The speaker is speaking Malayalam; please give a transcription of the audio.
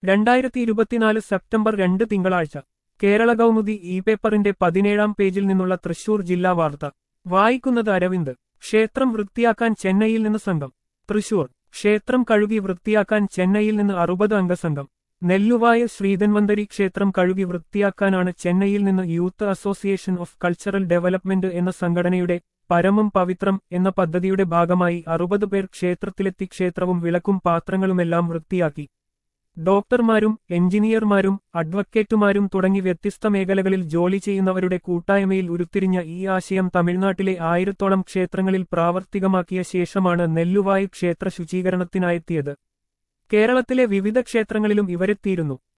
രണ്ടായിരത്തി ഇരുപത്തിനാല് സെപ്റ്റംബർ രണ്ട് തിങ്കളാഴ്ച കേരള കൗമുദി ഇ പേപ്പറിന്റെ പതിനേഴാം പേജിൽ നിന്നുള്ള തൃശൂർ ജില്ലാ വാർത്ത വായിക്കുന്നത് അരവിന്ദ് ക്ഷേത്രം വൃത്തിയാക്കാൻ ചെന്നൈയിൽ നിന്ന് സംഘം തൃശൂർ ക്ഷേത്രം കഴുകി വൃത്തിയാക്കാൻ ചെന്നൈയിൽ നിന്ന് അറുപത് അംഗസംഘം നെല്ലുവായ ശ്രീധന്വന്തരി ക്ഷേത്രം കഴുകി വൃത്തിയാക്കാനാണ് ചെന്നൈയിൽ നിന്ന് youth association of cultural development എന്ന സംഘടനയുടെ പരമം പവിത്രം എന്ന പദ്ധതിയുടെ ഭാഗമായി അറുപത് പേർ ക്ഷേത്രത്തിലെത്തി ക്ഷേത്രവും വിളക്കും പാത്രങ്ങളുമെല്ലാം വൃത്തിയാക്കി ഡോക്ടർമാരും എഞ്ചിനീയർമാരും അഡ്വക്കേറ്റുമാരും തുടങ്ങി വ്യത്യസ്ത മേഖലകളിൽ ജോലി ചെയ്യുന്നവരുടെ കൂട്ടായ്മയിൽ ഉരുത്തിരിഞ്ഞ ഈ ആശയം തമിഴ്നാട്ടിലെ ആയിരത്തോളം ക്ഷേത്രങ്ങളിൽ പ്രാവർത്തികമാക്കിയ ശേഷമാണ് നെല്ലുവായ് ക്ഷേത്ര ശുചീകരണത്തിനായെത്തിയത് കേരളത്തിലെ വിവിധ ക്ഷേത്രങ്ങളിലും ഇവരെത്തിയിരുന്നു